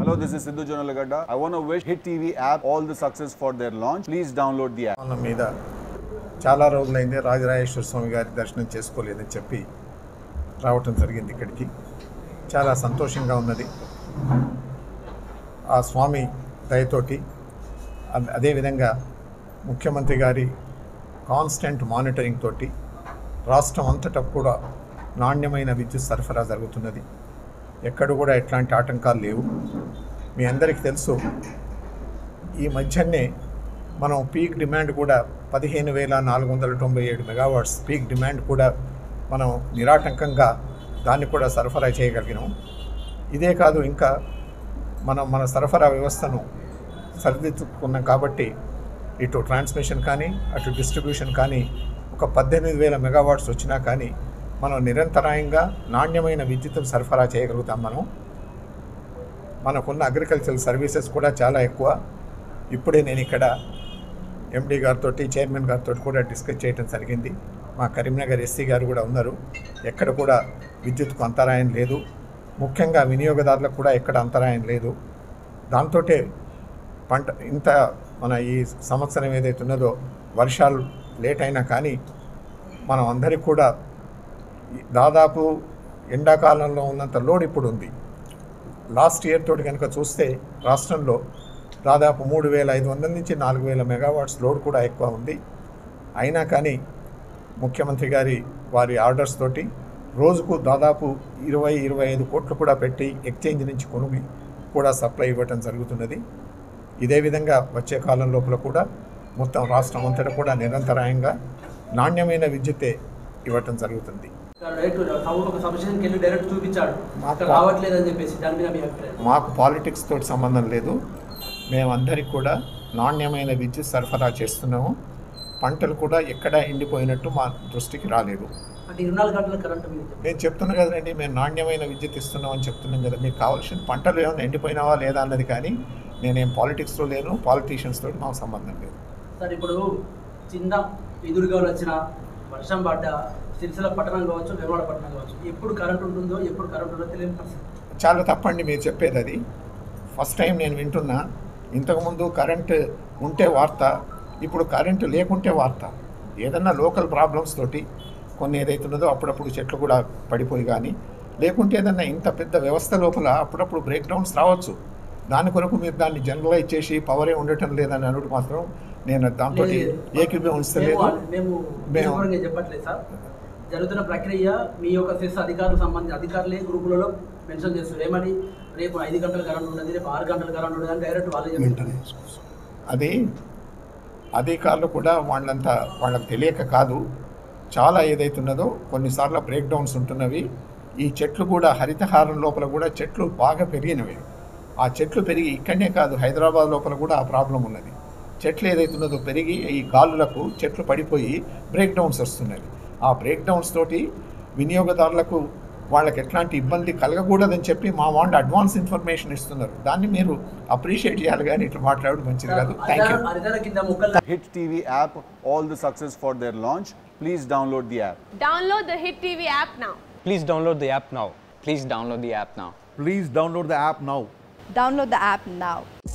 Hello, this is Sidhu Jonalagada. I want to wish Hit TV app all the success for their launch. Please download the app. వాళ్ళ మీద చాలా రోజులైంది రాజరాజేశ్వర స్వామి గారి దర్శనం చేసుకోలేదని చెప్పి రావటం జరిగింది ఇక్కడికి చాలా సంతోషంగా ఉన్నది ఆ స్వామి దయతోటి అ- అదేవిధంగా ముఖ్యమంత్రి గారి కాన్స్టెంట్ మానిటరింగ్ తోటి రాష్ట్రం అంతటా కూడా నాణ్యమైన విద్యుత్ సరఫరా జరుగుతున్నది ఎక్కడ కూడా ఎట్లాంటి ఆటంకాలు లేవు మీ అందరికీ తెలుసు ఈ మధ్యనే మనం పీక్ డిమాండ్ కూడా పదిహేను వేల నాలుగు వందల తొంభై ఏడు మెగావాట్స్ పీక్ డిమాండ్ కూడా మనం నిరాటంకంగా దాన్ని కూడా సరఫరా చేయగలిగినాం ఇదే కాదు ఇంకా మనం మన సరఫరా వ్యవస్థను సరిదిద్దుకున్నాం కాబట్టి ఇటు ట్రాన్స్మిషన్ కానీ అటు డిస్ట్రిబ్యూషన్ కానీ ఒక పద్దెనిమిది వేల మెగావాట్స్ వచ్చినా కానీ మనం నిరంతరాయంగా నాణ్యమైన విద్యుత్తును సరఫరా చేయగలుగుతాం మనం మనకున్న అగ్రికల్చరల్ సర్వీసెస్ కూడా చాలా ఎక్కువ ఇప్పుడే నేను ఇక్కడ ఎండి గారితో చైర్మన్ గారితో కూడా డిస్కస్ చేయడం జరిగింది మా కరీంనగర్ ఎస్సీ గారు కూడా ఉన్నారు ఎక్కడ కూడా విద్యుత్కు అంతరాయం లేదు ముఖ్యంగా వినియోగదారులకు కూడా ఎక్కడ అంతరాయం లేదు దాంతో పంట ఇంత మన ఈ సంవత్సరం ఏదైతే ఉన్నదో వర్షాలు లేట్ అయినా కానీ మనం అందరికి కూడా దాదాపు ఎండాకాలంలో ఉన్నంత లోడ్ ఇప్పుడు ఉంది లాస్ట్ ఇయర్ తోటి కనుక చూస్తే రాష్ట్రంలో దాదాపు మూడు వేల ఐదు వందల నుంచి నాలుగు వేల మెగావాట్స్ లోడ్ కూడా ఎక్కువ ఉంది అయినా కానీ ముఖ్యమంత్రి గారి వారి ఆర్డర్స్ తోటి రోజుకు దాదాపు ఇరవై ఇరవై ఐదు కోట్లు కూడా పెట్టి ఎక్స్చేంజ్ నుంచి కొనుగి కూడా సప్లై ఇవ్వటం జరుగుతున్నది ఇదే విధంగా వచ్చే కాలం లోపల కూడా మొత్తం రాష్ట్రం అంతటా కూడా నిరంతరాయంగా నాణ్యమైన విద్యుత్తే ఇవ్వటం జరుగుతుంది డైరెక్ట్ ఒక సబ్స్టేషన్కి వెళ్ళి డైరెక్ట్ చూపించాడు మాకు ఇక్కడ రావట్లేదు అని చెప్పేసి దాని మీద మీ అభిప్రాయం మాకు పాలిటిక్స్ తోటి సంబంధం లేదు మేమందరికి కూడా నాణ్యమైన విద్యుత్ సరఫరా చేస్తున్నాము పంటలు కూడా ఎక్కడ ఎండిపోయినట్టు మా దృష్టికి రాలేదు అంటే ఇరవై నాలుగు గంటల కరెంట్ మీరు చెప్పారు. నేను చెప్తున్నా కదండి మేము నాణ్యమైన విద్యుత్ ఇస్తున్నాం అని చెప్తున్నాం కదా మీకు కావాల్సిన పంటలు ఏమైనా ఎండిపోయినావా లేదా అన్నది కానీ నేనేం పాలిటిక్స్లో లేను పాలిటీషియన్స్ తోటి మాకు సంబంధం లేదు సార్ ఇప్పుడు చిన్న ఎదురుగాలు వచ్చిన వర్షం పడ్డ సిరిసిల్ల పట్టణం కావచ్చు వేమవాడ పట్టణం కావచ్చు ఎప్పుడు కరెంట్ ఉంటుందో ఎప్పుడు కరెంట్ ఉందో తెలియని పరిస్థితి చాలా తప్పండి మీరు చెప్పేది అది ఫస్ట్ టైం నేను వింటున్నా ఇంతకుముందు కరెంట్ ఉంటే వార్త ఇప్పుడు కరెంటు లేకుంటే వార్త ఏదన్నా లోకల్ ప్రాబ్లమ్స్ తోటి కొన్ని ఏదైతున్నదో అప్పుడప్పుడు చెట్లు కూడా పడిపోయి కానీ లేకుంటే ఏదన్నా ఇంత పెద్ద వ్యవస్థ లోపల అప్పుడప్పుడు బ్రేక్ డౌన్స్ రావచ్చు దాని కొరకు మీరు దాన్ని జనరలైజ్ చేసి పవరే ఉండటం లేదని అనుడు మాత్రం నేను దాంతో లేదు. ఏకీభవించలేదు మేము మేము మేము- ఉద్దేశపూర్వకంగా చెప్పట్లేదు సార్ జరుగుతున్న ప్రక్రియ మీ యొక్క సెస్ అధికారులకు సంబంధించి అధికారులే గ్రూపులలో మెన్షన్ చేస్తారు ఏమని రేపు ఐదు గంటల కరెంట్ ఉండదు రేపు ఆరు గంటల కరెంట్ ఉండదు అని డైరెక్ట్ వాళ్ళే చెప్తారు అది అధికారులు కూడా వాళ్ళంతా వాళ్ళకి తెలియక కాదు చాలా ఏదైతున్నదో కొన్నిసార్లు బ్రేక్ డౌన్స్ ఉంటున్నవి ఈ చెట్లు కూడా హరితహారం లోపల కూడా చెట్లు బాగా పెరిగినవి ఆ చెట్లు పెరిగి ఇక్కడనే కాదు హైదరాబాద్ లోపల కూడా ఆ ప్రాబ్లం ఉన్నది చెట్లు ఏదైతున్నదో పెరిగి ఈ గాలులకు చెట్లు పడిపోయి బ్రేక్ డౌన్స్ వస్తున్నవి ఆ బ్రేక్ డౌన్స్ తోటి వినియోగదారులకు వాళ్ళకి ఎట్లాంటి ఇబ్బంది కలగకూడదని చెప్పి మా వాళ్ళు అడ్వాన్స్ ఇన్ఫర్మేషన్ ఇస్తున్నారు దాన్ని మీరు అప్రిషియేట్ చేయాలి కానీ ఇట్లా మాట్లాడడం మంచిది కాదు థ్యాంక్ యూ అరిదాల కింద ముక్కలు Hit TV app all the success for their launch. Please download the app. Download the Hit TV app now. Please download the app now. Please download the app now. Please download the app now. Download the app now.